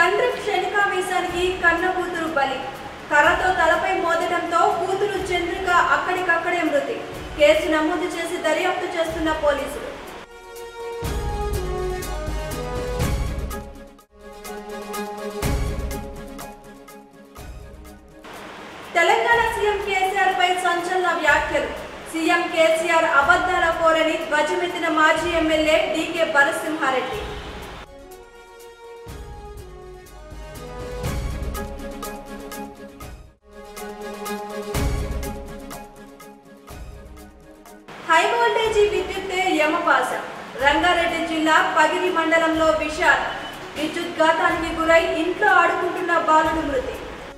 తండ్రి క్షణికావేశానికి కన్న కూతురు బలి కర్రతో తలపై మోదడంతో కూతురు చంద్రిక అక్కడికక్కడే మృతి కేసు నమోదు చేసి దర్యాప్తు చేస్తున్న పోలీసులు తెలంగాణ సీఎం కేసీఆర్ పై సంచలన వ్యాఖ్యలు సీఎం కేసీఆర్ అబద్ధాల కోరని ధ్వజమెత్తిన మాజీ MLA DK Bharasimhareddy high voltage విద్యుత్తే యమపాస రంగారెడ్డి జిల్లా పగిరి మండలంలో విషాద్ విద్యుత్ ఘాతానికి గురై ఇంట్లో ఆడుకుంటున్న బాలుడు మృతి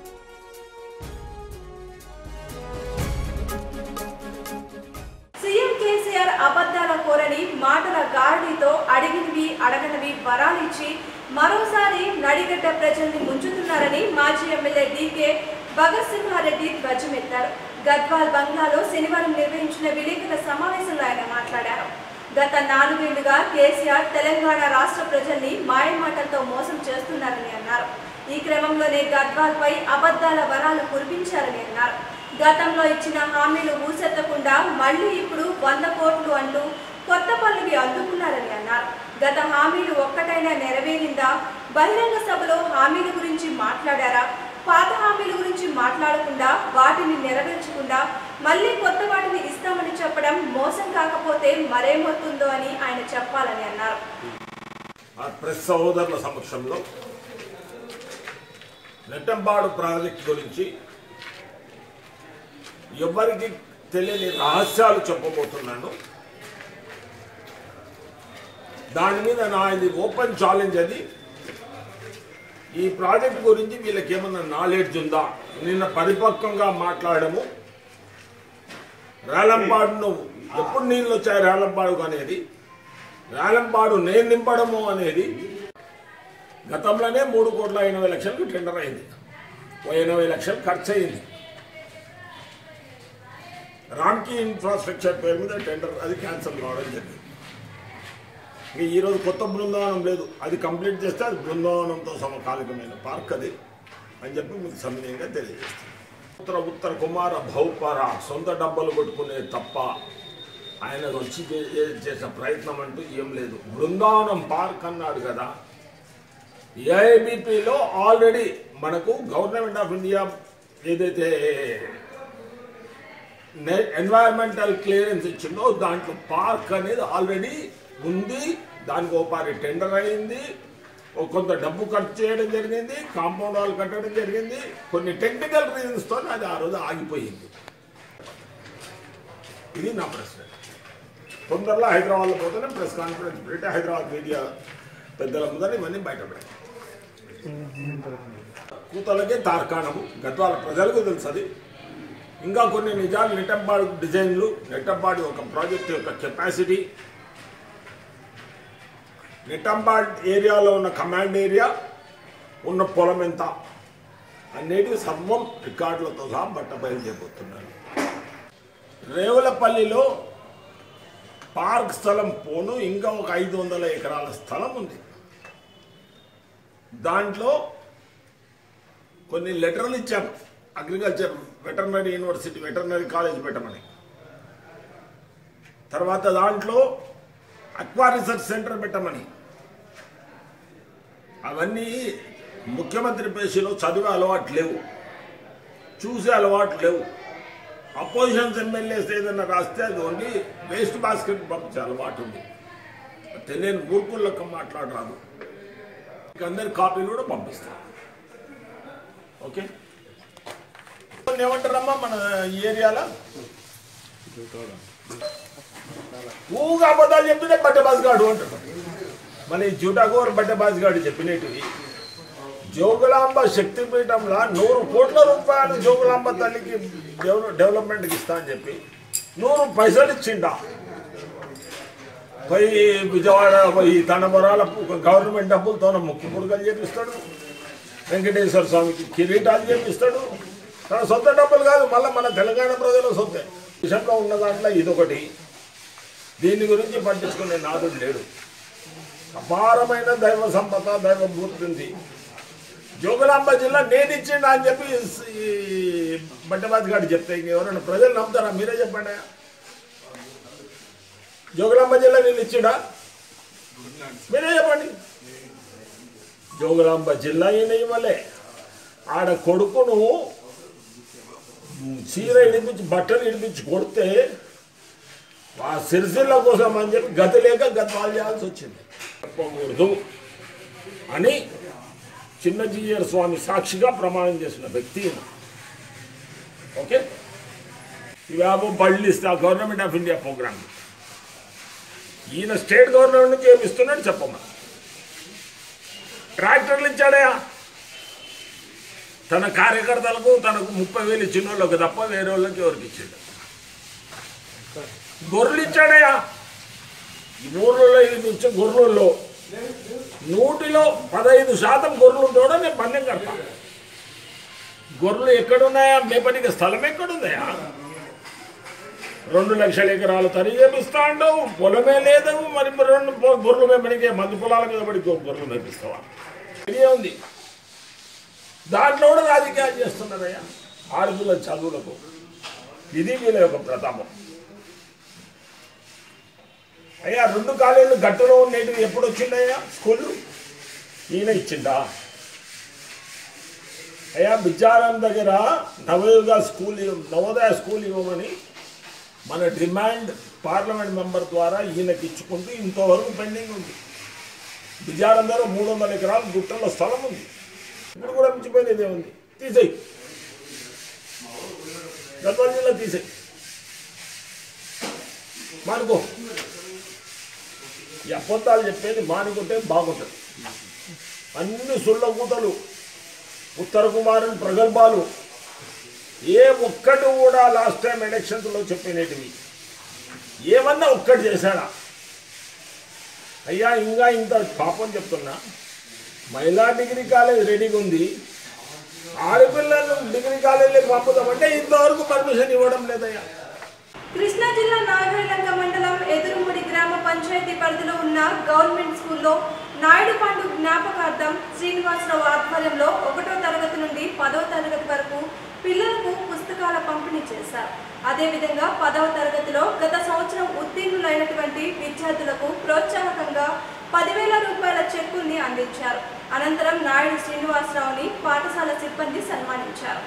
సీఎం కేసీఆర్ అబద్ధాల కోరని మాటల గారడీతో అడిగినవి అడగనివి వరాలిచ్చి మరోసారి నడిగడ్డ ప్రజల్ని ముంచుతున్నారని మాజీ ఎమ్మెల్యే డీకే భగత్ సింహారెడ్డి ధ్వజమెత్తారు గద్వాల్ బంగ్లాలో శనివారం నిర్వహించిన విలేకరుల సమావేశంలో ఆయన మాట్లాడారు గత నాలుగేళ్లుగా కేసీఆర్ తెలంగాణ రాష్ట్ర ప్రజల్ని మాయమాటలతో మోసం చేస్తున్నారని అన్నారు ఈ క్రమంలోనే గద్వాల్ పై అబద్ధాల వరాలు కురిపించారని అన్నారు గతంలో ఇచ్చిన హామీలు ఊసెత్తకుండా మళ్ళీ ఇప్పుడు వంద కోట్లు అంటూ కొత్త పనులకి అందుకున్నారని అన్నారు గత హామీలు ఒక్కటైనా నెరవేరిందా బహిరంగ సభలో హామీల గురించి మాట్లాడారా పాత హామీల గురించి మాట్లాడకుండా వాటిని నెరవేర్చకుండా మళ్ళీ కొత్త వాటిని ఇస్తామని చెప్పడం మోసం కాకపోతే మరేమవుతుందో అని ఆయన చెప్పాలని అన్నారు ఆ ప్రెస్ సహోదరుల సమక్షంలో నెట్టంపాడు ప్రాజెక్ట్ గురించి ఎవరికి తెలియని రహస్యాలు చెప్పబోతున్నాను దాని మీద నా ఇది ఓపెన్ ఛాలెంజ్ అది ఈ ప్రాజెక్ట్ గురించి వీళ్ళకి ఏమన్నా నాలెడ్జ్ ఉందా నిన్న పరిపక్వంగా మాట్లాడము రేలంపాడును ఎప్పుడు నీళ్ళు వచ్చాయి రేలంపాడు అనేది రేలంపాడు నేను నింపడము అనేది గతంలోనే మూడు కోట్ల ఎనభై లక్షలకు టెండర్ అయింది ఓ ఎనభై లక్షలు ఖర్చు అయింది రామ్కీ ఇన్ఫ్రాస్ట్రక్చర్ పేరు మీద టెండర్ అది క్యాన్సిల్ కావడం జరిగింది ఇక ఈరోజు కొత్త బృందావనం లేదు అది కంప్లీట్ చేస్తే అది బృందావనంతో సమకాలికమైన పార్క్ అది అని చెప్పి మీకు సమయంగా తెలియజేస్తాను ఉత్తర ఉత్తర కుమార భౌపర సొంత డబ్బలు కొట్టుకునే తప్ప ఆయన వచ్చి చే- చే- చేసిన ప్రయత్నం అంటూ ఏం లేదు బృందావనం పార్క్ అన్నాడు కదా ఏఐబిపిలో ఆల్రెడీ మనకు గవర్నమెంట్ ఆఫ్ ఇండియా ఏదైతే ఎన్వైరన్మెంటల్ క్లియరెన్స్ ఇచ్చిందో దాంట్లో పార్క్ అనేది ఆల్రెడీ ఉంది దానికి ఓ పారి టెండర్ అయింది ఓ కొంత డబ్బు ఖర్చు చేయడం జరిగింది కాంపౌండ్ వాల్ కట్టడం జరిగింది కొన్ని టెక్నికల్ రీజన్స్తో అది ఆ రోజు ఆగిపోయింది ఇది నా ప్రశ్న తొందరలో హైదరాబాద్లో పోతేనే ప్రెస్ కాన్ఫరెన్స్ పెట్టి హైదరాబాద్ మీడియా పెద్దల ముందర ఇవన్నీ బయటపడాయి కూతలకే తార్కాణము గద్వాల ప్రజలకు తెలుసు అది ఇంకా కొన్ని నిజాలు నెట్టంపాడు డిజైన్లు నెట్టంపాడు ఒక ప్రాజెక్ట్ యొక్క కెపాసిటీ నెట్టంపాడ్ ఏరియాలో ఉన్న కమాండ్ ఏరియా ఉన్న పొలం ఎంత అనేటివి సర్వం రికార్డులతో సహా బట్ట బయలు చేయబోతున్నాను రేవులపల్లిలో పార్క్ స్థలం పోను ఇంకా ఒక ఐదు వందల ఎకరాల స్థలం ఉంది దాంట్లో కొన్ని లెటర్లు ఇచ్చాం agriculture veterinary university veterinary college పెట్టమని తర్వాత దాంట్లో అక్వా రీసెర్చ్ సెంటర్ పెట్టమని అవన్నీ ముఖ్యమంత్రి పేషీలో చదివే అలవాటు లేవు చూసే అలవాటు లేవు అపోజిషన్స్ ఎమ్మెల్యేస్ ఏదైనా రాస్తే అది ఓన్లీ వేస్ట్ బాస్కెట్ పంపించే అలవాటు ఉంది అయితే నేను మూర్ఖుల్లోకి మాట్లాడరాదు మీకు అందరి కాపీలు కూడా పంపిస్తాను ఓకే కొన్ని ఏమంటారమ్మా మన ఈ ఏరియాలో ఊగా అబద్ధాలు చెప్తుంటే బట్టబాజిగాడు అంటారు మన ఈ జూటాగోర్ బట్టబాజిగాడు చెప్పినట్టువి జోగులాంబ శక్తిపీఠంలో నూరు కోట్ల రూపాయలు జోగులాంబ తల్లికి డెవల- డెవలప్మెంట్కి ఇస్తా అని చెప్పి నూరు పైసలు ఇచ్చిండా పోయి విజయవాడ పోయి తండమరాల గవర్నమెంట్ డబ్బులతో ముక్కు పుడకలు చేపిస్తాడు వెంకటేశ్వర స్వామికి కిరీటాలు చేపిస్తాడు తన సొంత డబ్బులు కాదు మళ్ళీ మన తెలంగాణ ప్రజల సొంతే దేశంలో ఉన్న దాంట్లో ఇదొకటి దీని గురించి పట్టించుకునే నాదుడు లేడు అపారమైన దైవ సంపద దైవ మూర్తి ఉంది జోగులాంబ జిల్లా నేను ఇచ్చిండా అని చెప్పి ఈ బట్టబాద్ గారు చెప్తే ఇంక ఎవరైనా ప్రజలు నమ్ముతారా మీరే చెప్పండి జోగులాంబ జిల్లా నేను ఇచ్చిండా మీరే చెప్పండి జోగులాంబ జిల్లా ఈయన ఇవ్వలే ఆడ కొడుకును చీర ఇడిపించి బట్టలు ఇడిపించి కొడితే ఆ సిరిసిల్ల కోసం అని చెప్పి గతి లేక గద్వాలు చేయాల్సి వచ్చింది చెప్పకూడదు అని చిన్నజీయర్ స్వామి సాక్షిగా ప్రమాణం చేసిన వ్యక్తి ఈయన. ఓకే ఇవేమో బళ్ళు ఇస్తా గవర్నమెంట్ ఆఫ్ ఇండియా ప్రోగ్రామ్ ఈయన స్టేట్ గవర్నమెంట్ నుంచి ఏమి ఇస్తున్నాడు చెప్పమ్మా ట్రాక్టర్లు ఇచ్చాడయా తన కార్యకర్తలకు తనకు ముప్పై వేలు ఇచ్చిన వాళ్ళకి తప్ప వేరే వాళ్ళకి ఎవరికి ఇచ్చాడు గొర్రెలు ఇచ్చాడయా ఈ ఊర్లలో ఈ నుంచి గొర్రెల్లో నూటిలో పదహైదు శాతం గొర్రెలు ఉంటాడో నేను పందెం కడతా గొర్రెలు ఎక్కడున్నాయా మేపనికి స్థలం ఎక్కడుందయా రెండు లక్షల ఎకరాలు తరి చేపిస్తా అంటావు పొలమే లేదు మరి మరి రెండు పొ- గొర్రెలు మేపనికి మందు పొలాల మీద పడి గొ- గొర్రెలు మేపిస్తావా ఐడియా ఉంది దాంట్లో కూడా రాజకీయాలు చేస్తున్నారయ్యా ఆడపిల్లల చదువులకు ఇది వీళ్ళ యొక్క ప్రతాపం అయ్యా రెండు కాలేజీలు గట్టులో ఉండేటివి ఎప్పుడు వచ్చిందయ్యా స్కూళ్ళు ఈయన ఇచ్చిందా అయ్యా బిజ్జారం దగ్గర నవయుగ స్కూల్ ఇవ్వ- నవోదయ స్కూల్ ఇవ్వమని మన డిమాండ్ పార్లమెంట్ మెంబర్ ద్వారా ఈయనకి ఇచ్చుకుంటూ ఇంతవరకు పెండింగ్ ఉంది బిజారం దగ్గర మూడు వందల ఎకరాలు గుట్టలో స్థలం ఉంది ఇప్పుడు కూడా మించిపోయినదే ఉంది తీసేయి గద్వాల జిల్లా తీసేయి మానుకో ఈ అబద్ధాలు చెప్పేది మానుకుంటే బాగుంటుంది అన్ని సుళ్ళ కూతలు ఉత్తర కుమారుని ప్రగల్భాలు ఏ ఒక్కటి కూడా లాస్ట్ టైం ఎలక్షన్స్లో చెప్పినటివి ఏమన్నా ఒక్కటి చేశాడా అయ్యా ఇంకా ఇంత పాపం చెప్తున్నా మహిళా డిగ్రీ కాలేజ్ రెడీగా ఉంది ఆడపిల్లలు డిగ్రీ కాలేజీకి పంపుదామంటే ఇంతవరకు పర్మిషన్ ఇవ్వడం లేదయ్యా కృష్ణా జిల్లా నాగైలంక మండలం ఎదురుముడి గ్రామ పంచాయతీ పరిధిలో ఉన్న గవర్నమెంట్ స్కూల్లో నాయుడుపాండు జ్ఞాపకార్థం శ్రీనివాసరావు ఆధ్వర్యంలో ఒకటో తరగతి నుండి పదవ తరగతి వరకు పిల్లలకు పుస్తకాల పంపిణీ చేశారు అదేవిధంగా పదవ తరగతిలో గత సంవత్సరం ఉత్తీర్ణులైనటువంటి విద్యార్థులకు ప్రోత్సాహకంగా పదివేల రూపాయల చెక్కుల్ని అందించారు అనంతరం నాయుడు శ్రీనివాసరావుని పాఠశాల సిబ్బంది సన్మానించారు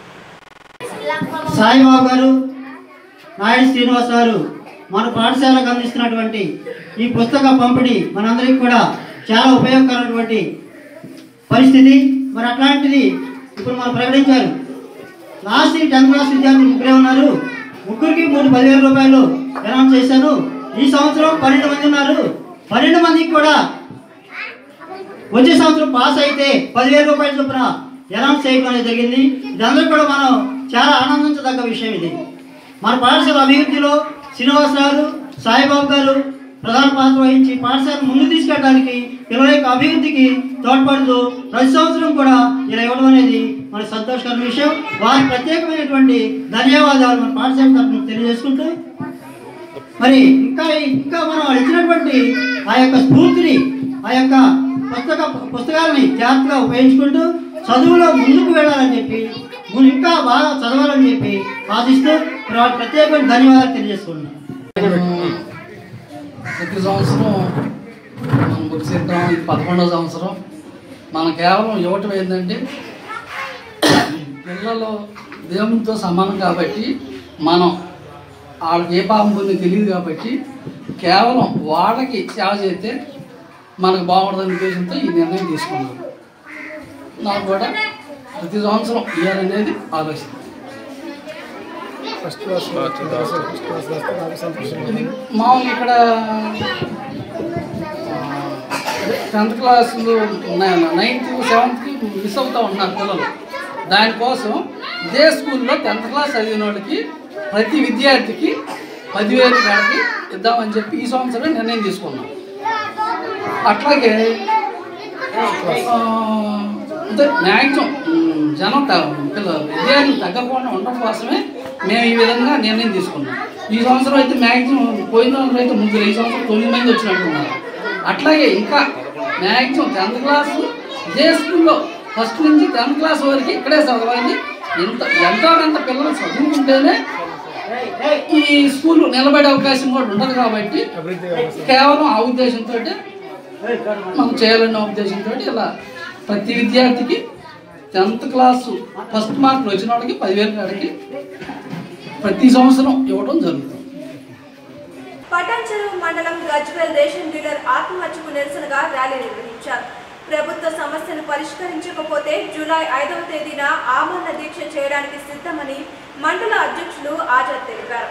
సాయిబాబు గారు నాయుడు శ్రీనివాస్ గారు మన పాఠశాలకు అందిస్తున్నటువంటి ఈ పుస్తక పంపిణీ మనందరికీ కూడా చాలా ఉపయోగకరమైనటువంటి పరిస్థితి మరి అట్లాంటిది ఇప్పుడు మనం ప్రకటించారు లాస్ట్ ఈ టెన్త్ క్లాస్ విద్యార్థులు ముగ్గురే ఉన్నారు ముగ్గురికి మూడు పదివేల రూపాయలు అనౌన్స్ చేశాను ఈ సంవత్సరం పన్నెండు మంది ఉన్నారు పన్నెండు మందికి కూడా వచ్చే సంవత్సరం పాస్ అయితే పదివేల రూపాయల చొప్పున అనౌన్స్ చేయడం అనేది జరిగింది ఇదందరూ కూడా మనం చాలా ఆనందించదగ్గ విషయం ఇది మన పాఠశాల అభివృద్ధిలో శ్రీనివాస్ గారు సాయిబాబు గారు ప్రధాన పాత్ర వహించి పాఠశాల ముందు తీసుకెళ్ళడానికి పిల్లల యొక్క అభివృద్ధికి తోడ్పడుతూ ప్రతి సంవత్సరం కూడా ఇలా ఇవ్వడం అనేది మన సంతోషకరమైన విషయం వారికి ప్రత్యేకమైనటువంటి ధన్యవాదాలు మన పాఠశాల తరఫున తెలియజేసుకుంటూ మరి ఇంకా ఇంకా మనం వాళ్ళు ఇచ్చినటువంటి ఆ యొక్క స్ఫూర్తిని ఆ యొక్క పుస్తక పుస్తకాలని జాగ్రత్తగా ఉపయోగించుకుంటూ చదువులో ముందుకు వెళ్ళాలని చెప్పి ముందు ఇంకా బాగా చదవాలని చెప్పి ఆశిస్తూ మరి వాళ్ళకి ప్రత్యేకమైన ధన్యవాదాలు తెలియజేసుకుంటున్నాను ప్రతి సంవత్సరం మనం బుక్స్ ఇద్దాం ఇది పదకొండవ సంవత్సరం మనం కేవలం ఇవ్వటం ఏంటంటే పిల్లలు దేవునితో సమానం కాబట్టి మనం వాళ్ళకి ఏ పాపం పొంది తెలియదు కాబట్టి కేవలం వాళ్ళకి సేవ చేస్తే మనకు బాగుంటుందనే ఉద్దేశంతో ఈ నిర్ణయం తీసుకున్నాను నాకు కూడా ప్రతి సంవత్సరం ఇవ్వాలనేది ఆలోచన ఇది మామూలుగా ఇక్కడ టెన్త్ క్లాసులు నైన్త్ సెవెంత్కి మిస్ అవుతూ ఉన్నారు పిల్లలు దానికోసం ఇదే స్కూల్లో టెన్త్ క్లాస్ చదివిన వాళ్ళకి ప్రతి విద్యార్థికి పదివేలు కాడికి ఇద్దామని చెప్పి ఈ సంవత్సరం నిర్ణయం తీసుకున్నాం అట్లాగే ఆ, అంటే మ్యాక్సిమం జనం త- పిల్ల- విద్యార్థులు తగ్గకుండా ఉండడం కోసమే మేము ఈ విధంగా నిర్ణయం తీసుకున్నాం ఈ సంవత్సరం అయితే మ్యాక్సిమం పోయిన సంవత్సరం అయితే ముగ్గురు ఈ సంవత్సరం తొమ్మిది మంది వచ్చినట్టున్నారు అట్లాగే ఇంకా మ్యాక్సిమం టెన్త్ క్లాస్ ఇదే స్కూల్లో ఫస్ట్ నుంచి టెన్త్ క్లాస్ వరకు ఇక్కడే చదవాలి ఎంత ఎంతో కొంత పిల్లలు చదువుకుంటేనే ఈ స్కూల్ నిలబడే అవకాశం కూడా ఉండదు కాబట్టి కేవలం ఆ ఉద్దేశంతో మనం చేయాలన్న ఉద్దేశంతో ఇలా ప్రతి విద్యార్థికి టెన్త్ క్లాసు ఫస్ట్ మార్కులు వచ్చిన వాళ్ళకి పదివేల కాడికి ప్రతి సంవత్సరం ఇవ్వడం జరుగుతుంది పటాన్చెరు మండలం గజ్వేల్ రేషన్ డీలర్ ఆత్మహత్యకు నిరసనగా ర్యాలీ నిర్వహించారు ప్రభుత్వ సమస్యను పరిష్కరించకపోతే జూలై ఐదవ తేదీన ఆమరణ దీక్ష చేయడానికి సిద్ధమని మండల అధ్యక్షులు ఆజాద్ తెలిపారు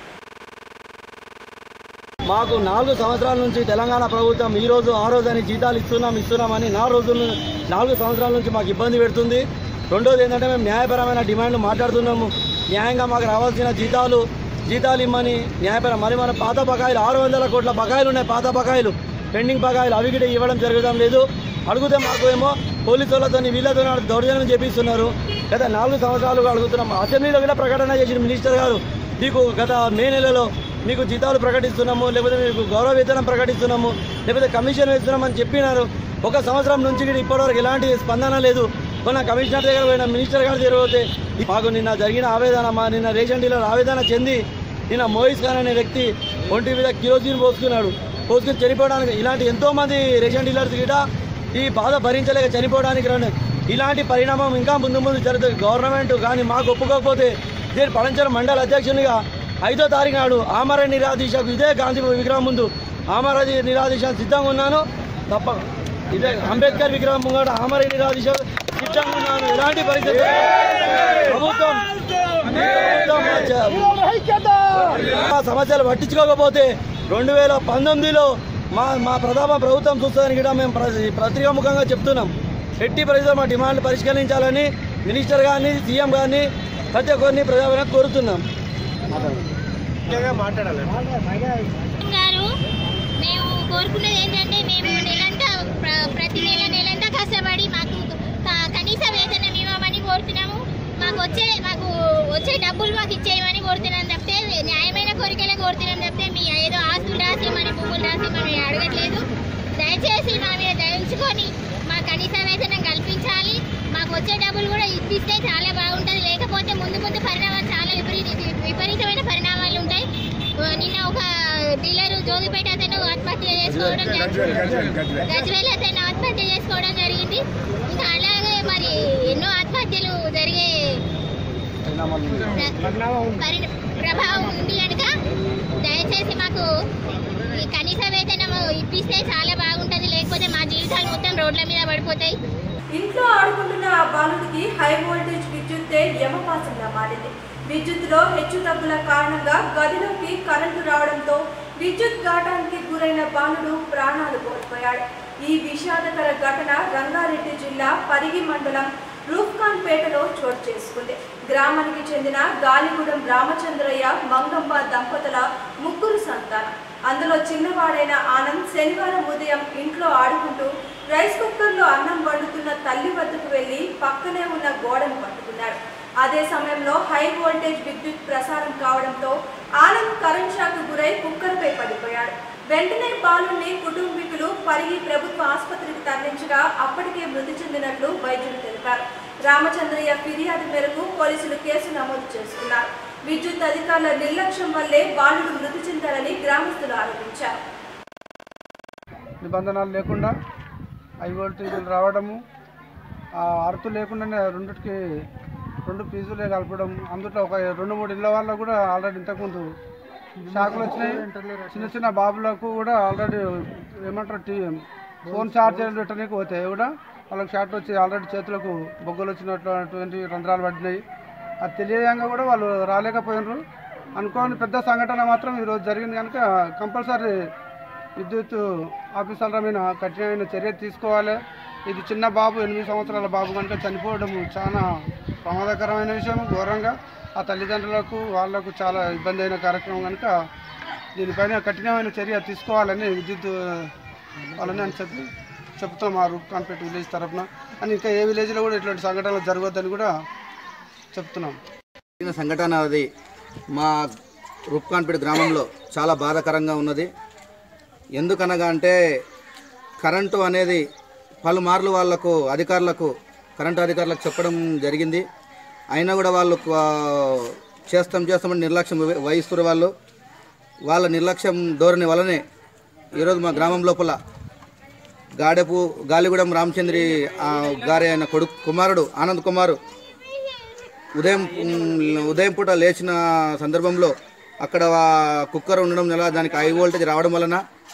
మాకు నాలుగు సంవత్సరాల నుంచి తెలంగాణ ప్రభుత్వం ఈ రోజు ఆ రోజు అని జీతాలు ఇస్తున్నాం ఇస్తున్నామని నాలుగు రోజుల నాలుగు సంవత్సరాల నుంచి మాకు ఇబ్బంది పెడుతుంది రెండోది ఏంటంటే మేము న్యాయపరమైన డిమాండ్లు మాట్లాడుతున్నాము న్యాయంగా మాకు రావాల్సిన జీతాలు జీతాలు ఇమ్మని న్యాయపరం మరి మన పాత బకాయిలు ఆరు వందల కోట్ల బకాయిలు ఉన్నాయి పాత బకాయిలు పెండింగ్ బకాయిలు అవి కూడా ఇవ్వడం జరగడం లేదు అడిగితే మాకు ఏమో పోలీసు వాళ్ళతో వీళ్ళతో దౌర్జన్యం చేపిస్తున్నారు గత నాలుగు సంవత్సరాలుగా అడుగుతున్నాం అసెంబ్లీలో కూడా ప్రకటన చేసిన మినిస్టర్ గారు మీకు గత మే నెలలో మీకు జీతాలు ప్రకటిస్తున్నాము లేకపోతే మీకు గౌరవ వేతనం ప్రకటిస్తున్నాము లేకపోతే కమిషన్ వేస్తున్నామని చెప్పినారు ఒక సంవత్సరం నుంచి కూడా ఇప్పటివరకు ఎలాంటి స్పందన లేదు మొన్న కమిషనర్ దగ్గర పోయిన మినిస్టర్ గారి దగ్గర పోతే మాకు నిన్న జరిగిన ఆవేదన మా నిన్న రేషన్ డీలర్ ఆవేదన చెంది నిన్న మోయిస్ ఖాన్ అనే వ్యక్తి ఒంటి మీద కిరోసిన్ పోసుకున్నాడు పోసుకుని చనిపోవడానికి ఇలాంటి ఎంతోమంది రేషన్ డీలర్స్ గిట ఈ బాధ భరించలేక చనిపోవడానికి రండి ఇలాంటి పరిణామం ఇంకా ముందు ముందు జరుగుతుంది గవర్నమెంట్ కానీ మాకు ఒప్పుకోకపోతే నేను పడంచర్ మండల అధ్యక్షునిగా ఐదో తారీఖు నాడు ఆమర నిరాదీశకు ఇదే గాంధీ విగ్రహం ముందు ఆమర నిరాదీశ సిద్ధంగా ఉన్నాను తప్ప ఇదే అంబేద్కర్ విగ్రహం ముంగట ఆమర నిరాదీశ సిద్ధంగా ఉన్నాను ఎలాంటి పరిస్థితి ప్రభుత్వం ప్రభుత్వం మా సమస్యలు పట్టించుకోకపోతే రెండు వేల పంతొమ్మిదిలో మా మా ప్రధాన ప్రభుత్వం చూస్తుందని కూడా మేము ప్ర- పత్రికాముఖంగా చెప్తున్నాం ఎట్టి పరిస్థితుల్లో మా డిమాండ్లు పరిష్కరించాలని మినిస్టర్ గారిని సీఎం గారిని ప్రతి ఒక్కరిని ప్రజాపరంగా కోరుతున్నాం గారు మేము కోరుకున్నది ఏంటంటే మేము నెలంతా ప్ర- ప్రతి నెల నెలంతా కష్టపడి మాకు క- కనీస వేతనం ఇవ్వమని కోరుతున్నాము మాకు వచ్చే మాకు వచ్చే డబ్బులు మాకు ఇచ్చేయమని కోరుతున్నాం తప్పితే న్యాయమైన కోరికలే కోరుతున్నాం తప్పితే మీ ఏదో ఆస్తులు రాసి మన పువ్వులు రాసి మనం అడగట్లేదు దయచేసి మా మీద దయించుకొని మా కనీస వేతనం కల్పించాలి మాకు వచ్చే డబ్బులు కూడా ఇప్పిస్తే చాలా బాగుంటుంది లేకపోతే ముందు ముందు పరిణామాలు చాలా విపరీత విపరీతమైన పరిణామాలు ఉంటాయి ఓ, నిన్న ఒక డీలర్ జోగిపేట అతను ఆత్మహత్య చేసుకోవడం జరిగింది గజ్వేల్ అతను ఆత్మహత్య చేసుకోవడం జరిగింది ఇంకా అలాగే మరి ఎన్నో ఆత్మహత్యలు జరిగే పరి- ప్రభావం ఉంది కనుక దయచేసి మాకు ఈ కనీస వేతనం ఇప్పిస్తే చాలా బాగుంటుంది లేకపోతే మా జీవితాలు మొత్తం రోడ్ల మీద పడిపోతాయి ఇంట్లో ఆడుకుంటున్న ఆ బాలుడికి హై వోల్టేజ్ విద్యుత్తే యమపాసంగా మారింది విద్యుత్తులో హెచ్చు తగ్గుల కారణంగా గదిలోకి కరెంటు రావడంతో విద్యుత్ ఘాటానికి గురైన బాలుడు ప్రాణాలు కోల్పోయాడు ఈ విషాదకర ఘటన రంగారెడ్డి జిల్లా పరిగి మండలం రూప్ఖాన్ పేటలో చోటు చేసుకుంది గ్రామానికి చెందిన గాలిగూడెం రామచంద్రయ్య మంగమ్మ దంపతుల ముగ్గురు సంతానం అందులో చిన్నవాడైన ఆనంద్ శనివారం ఉదయం ఇంట్లో ఆడుకుంటూ రైస్ కుక్కర్లో అన్నం వండుతున్న తల్లి వద్దకు వెళ్లి పక్కనే ఉన్న గోడను పట్టుకున్నాడు అదే సమయంలో హై వోల్టేజ్ విద్యుత్ ప్రసారం కావడంతో ఆనంద్ కరెంట్ షాక్ గురై కుక్కర్పై పడిపోయాడు వెంటనే బాలుని కుటుంబీకులు పరిగి ప్రభుత్వ ఆసుపత్రికి తరలించగా అప్పటికే మృతి చెందినట్లు వైద్యులు తెలిపారు రామచంద్రయ్య ఫిర్యాదు మేరకు పోలీసులు కేసు నమోదు చేసుకున్నారు విద్యుత్ అధికారుల నిర్లక్ష్యం వల్లే బాలుడు మృతి చెందారని గ్రామస్తులు ఆరోపించారు నిబంధనలు లేకుండా హై వోల్టేజీలు రావడము ఆ అరుతు లేకుండానే రెండిటికి రెండు ఫీజులే కలపడం అందులో ఒక రెండు మూడు ఇళ్ళ వాళ్ళకు కూడా ఆల్రెడీ ఇంతకుముందు షాకులు వచ్చినాయి చిన్న చిన్న బాబులకు కూడా ఆల్రెడీ ఏమంటారు టీ ఫోన్ ఛార్జర్లు పెట్టడానికి పోతాయి కూడా వాళ్ళకి షార్ట్ వచ్చి ఆల్రెడీ చేతులకు బొగ్గలు వచ్చినటువంటి రంధ్రాలు పడినాయి అది తెలియదంగా కూడా వాళ్ళు రాలేకపోయినారు అనుకోని పెద్ద సంఘటన మాత్రం ఈరోజు జరిగింది కనుక కంపల్సరీ విద్యుత్ ఆఫీసర్ల మీద కఠినమైన చర్య తీసుకోవాలి ఇది చిన్న బాబు ఎనిమిది సంవత్సరాల బాబు కనుక చనిపోవడం చాలా ప్రమాదకరమైన విషయం ఘోరంగా ఆ తల్లిదండ్రులకు వాళ్లకు చాలా ఇబ్బంది అయిన కార్యక్రమం కనుక దీనిపైన కఠినమైన చర్య తీసుకోవాలని విద్యుత్ వాళ్ళని అని చెప్పి చెప్తున్నాం మా రూప్ కాన్పేట్ విలేజ్ తరఫున అని ఇంకా ఏ విలేజ్లో కూడా ఇట్లాంటి సంఘటనలు జరగొద్దని కూడా చెప్తున్నాం జరిగిన సంఘటన అది మా రూప్కాన్పేట గ్రామంలో చాలా బాధాకరంగా ఉన్నది ఎందుకనగా అంటే కరెంటు అనేది పలుమార్లు వాళ్లకు అధికారులకు కరెంటు అధికారులకు చెప్పడం జరిగింది అయినా కూడా వాళ్ళు ఆ, చేస్తాం చేస్తామని నిర్లక్ష్యం వహి- వహిస్తున్నారు వాళ్ళు వాళ్ళ నిర్లక్ష్యం ధోరణి వల్లనే ఈరోజు మా గ్రామం లోపల గాడెపు గాలిగూడెం రామచంద్రి ఆ, గారి ఆయన కొడుకు కుమారుడు ఆనంద్ కుమారు ఉదయం ఉమ్, ఉదయం పూట లేచిన సందర్భంలో అక్కడ ఆ కుక్కర్ ఉండడం వల్ల దానికి హై వోల్టేజ్ రావడం వలన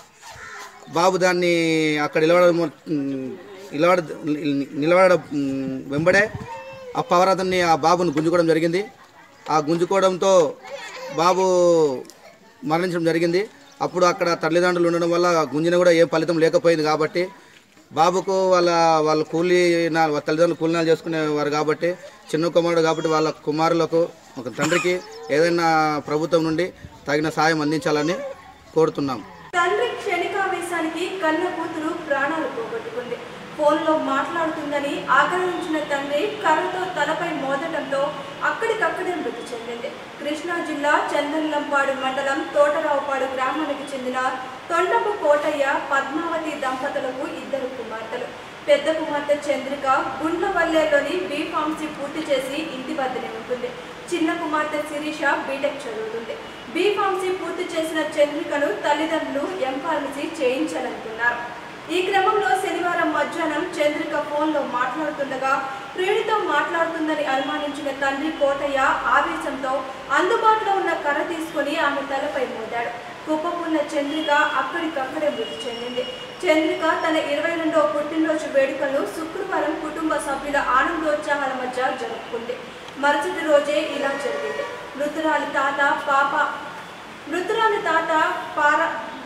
బాబు దాన్ని అక్కడ నిలబడడం ఉమ్, నిలబడ నిలబడడం ఉమ్, వెంబడే ఆ పవర్ అతన్ని ఆ బాబును గుంజుకోవడం జరిగింది ఆ గుంజుకోవడంతో బాబు మరణించడం జరిగింది అప్పుడు అక్కడ తల్లిదండ్రులు ఉండడం వల్ల గుంజిన కూడా ఏం ఫలితం లేకపోయింది కాబట్టి బాబుకు వాళ్ళ వాళ్ళ కూలీ నా- వాళ్ళ తల్లిదండ్రులు కూలీనాలు చేసుకునేవారు కాబట్టి చిన్న కుమారుడు కాబట్టి వాళ్ళ కుమారులకు ఒక తండ్రికి ఏదైనా ప్రభుత్వం నుండి తగిన సాయం అందించాలని కోరుతున్నాం తండ్రి క్షణికావేశానికి కన్న కూతురు ప్రాణాలు పోగొట్టుకుంది ఫోన్లో మాట్లాడుతుందని ఆగ్రహించిన తండ్రి కర్రతో తలపై మోదటంతో అక్కడికక్కడే మృతి చెందింది కృష్ణా జిల్లా చందన్లంపాడు మండలం తోటరావుపాడు గ్రామానికి చెందిన తొండపు కోటయ్య పద్మావతి దంపతులకు ఇద్దరు కుమార్తెలు పెద్ద కుమార్తె చంద్రిక గుండ్లవల్లేలోని బీ ఫార్మసీ పూర్తి చేసి ఇంటి వద్దనే ఉంటుంది చిన్న కుమార్తె శిరీష బీటెక్ చదువుతుంది బీ ఫార్మసీ పూర్తి చేసిన చంద్రికను తల్లిదండ్రులు ఎం ఫార్మసీ చేయించాలనుకున్నారు ఈ క్రమంలో శనివారం మధ్యాహ్నం చంద్రిక ఫోన్లో మాట్లాడుతుండగా ప్రియుడితో మాట్లాడుతుందని అనుమానించిన తండ్రి కోటయ్య ఆవేశంతో అందుబాటులో ఉన్న కర్ర తీసుకుని ఆమె తలపై మోదాడు కుప్పకున్న చంద్రిక అక్కడికక్కడే మృతి చెందింది చంద్రిక తన ఇరవై రెండవ పుట్టినరోజు వేడుకలను శుక్రవారం కుటుంబ సభ్యుల ఆనందోత్సాహాల మధ్య జరుపుకుంది మరుసటి రోజే ఇలా జరిగింది మృతురాలి తాత పాప మృతురాలి తాత పార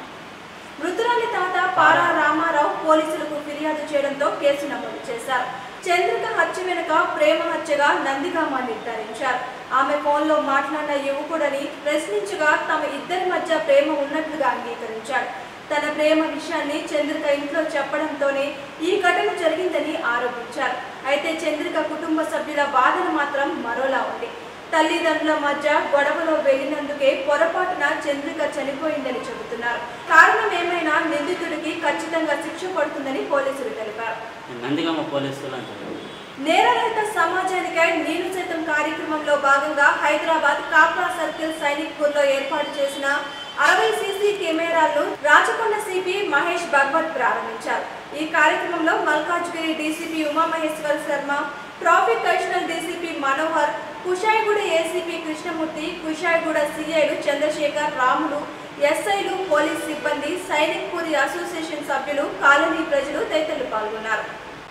మృతురాలి తాత పారా రామారావు పోలీసులకు ఫిర్యాదు చేయడంతో కేసు నమోదు చేశారు చంద్రిక హత్య వెనుక ప్రేమ హత్యగా నందిగామ నిర్ధారించారు ఆమె ఫోన్లో మాట్లాడిన యువకుడని ప్రశ్నించగా తమ ఇద్దరి మధ్య ప్రేమ ఉన్నట్లుగా అంగీకరించాడు తన ప్రేమ విషయాన్ని చంద్రిక ఇంట్లో చెప్పడంతోనే ఈ ఘటన జరిగిందని ఆరోపించారు అయితే చంద్రిక కుటుంబ సభ్యుల వాదన మాత్రం మరోలా ఉంది తల్లిదండ్రుల మధ్య గొడవలో వెళ్ళినందుకే పొరపాటున చంద్రిక చనిపోయిందని చెబుతున్నారు కారణం ఏమైనా నిందితుడికి ఖచ్చితంగా శిక్ష పడుతుందని పోలీసులు తెలిపారు నందిగామ పోలీసులు అంటారు నేరరహిత సమాజానికై నేను సైతం కార్యక్రమంలో భాగంగా హైదరాబాద్ కాప్రా సర్కిల్ సైనిక్పూర్ లో ఏర్పాటు చేసిన అరవై సీసీ కెమెరాలను రాచకొండ సిపి మహేష్ భగవత్ ప్రారంభించారు ఈ కార్యక్రమంలో Malkajgiri DCP Umamaheshwara Sharma traffic additional DCP Manohar Kushaiguda ACP Krishnamurthy Kushaiguda సిఐలు చంద్రశేఖర్ రాములు ఎస్ఐలు పోలీస్ సిబ్బంది సైనిక్పూరి అసోసియేషన్ సభ్యులు కాలనీ ప్రజలు తదితరులు పాల్గొన్నారు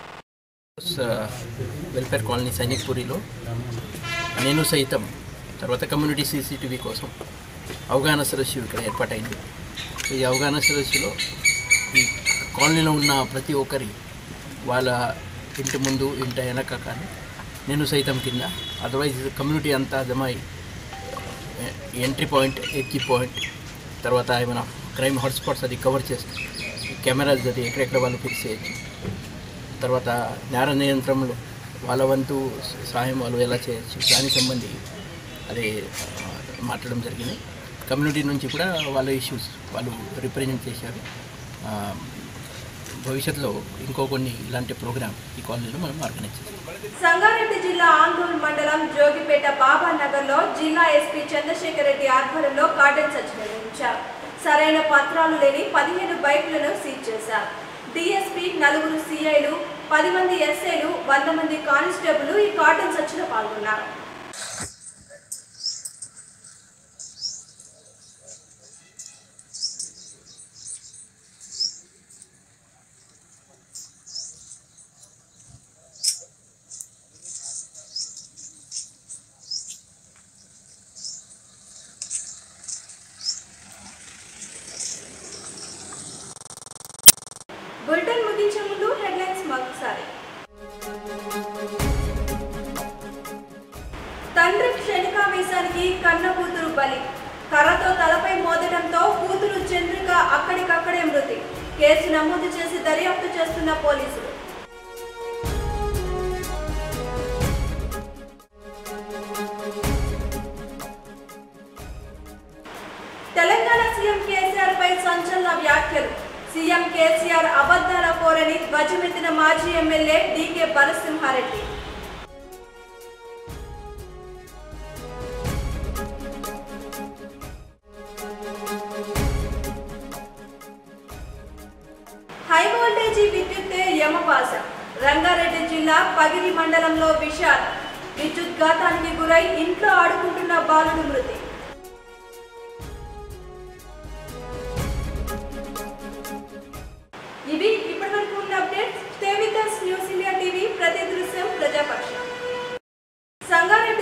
స- వెల్ఫేర్ కాలనీ సైనిక్పూరిలో నేను సైతం తర్వాత కమ్యూనిటీ సీసీటీవీ కోసం అవగాహన సదస్సు ఇక్కడ ఏర్పాటైంది సో ఈ అవగాహన సదస్సులో ఈ కాలనీలో ఉన్న ప్రతి ఒక్కరి వాళ్ళ ఇంటి ముందు ఇంటి వెనక కానీ నేను సైతం కింద అదర్వైజ్ కమ్యూనిటీ అంతా జమై ఎంట్రీ పాయింట్ ఎగ్జిట్ పాయింట్ తర్వాత ఏమైనా క్రైమ్ హాట్స్పాట్స్ అది కవర్ చేస్తాం కెమెరాస్ అది ఎక్కడెక్కడ వాళ్ళు ఫిక్స్ చేయొచ్చు తర్వాత నేర నియంత్రణలో వాళ్ళ వంతు సహాయం వాళ్ళు ఎలా చేయొచ్చు దానికి సంబంధి అది ఆ, మాట్లాడడం జరిగింది కమ్యూనిటీ నుంచి కూడా వాళ్ళ ఇష్యూస్ వాళ్ళు రిప్రజెంట్ చేశారు ఆ, భవిష్యత్తులో ఇంకో కొన్ని ఇలాంటి ప్రోగ్రామ్ ఈ కాలనీలో మనం ఆర్గనైజ్ చేస్తాం సంగారెడ్డి జిల్లా ఆందోళన మండలం జోగిపేట బాబా నగర్ లో జిల్లా ఎస్పీ చంద్రశేఖర్ రెడ్డి ఆధ్వర్యంలో కార్డన్ సర్చ్ నిర్వహించారు సరైన పత్రాలు లేని పదిహేను బైకులను సీజ్ చేశారు డిఎస్పీ నలుగురు సిఐలు పది మంది ఎస్ఐలు వంద మంది కానిస్టేబుల్ ఈ కార్డన్ సర్చ్ లో పాల్గొన్నారు బులెటిన్ ముగించే ముందు హెడ్లైన్స్ మరొకసారి తండ్రి క్షణికావేశానికి కన్న కూతురు బలి కర్రతో తలపై మోదడంతో కూతురు చంద్రిక అక్కడికక్కడే మృతి కేసు నమోదు చేసి దర్యాప్తు చేస్తున్న పోలీసులు తెలంగాణ సీఎం కేసీఆర్ పై సంచలన వ్యాఖ్యలు సీఎం కేసీఆర్ అబద్ధాల కోరని ధ్వజమెత్తిన మాజీ MLA DK Parasimhareddy high voltage విద్యుత్తే యమపాస రంగారెడ్డి జిల్లా పగిరి మండలంలో విశాల్ విద్యుత్ ఘాతానికి గురై ఇంట్లో ఆడుకుంటున్న బాలుడు మృతి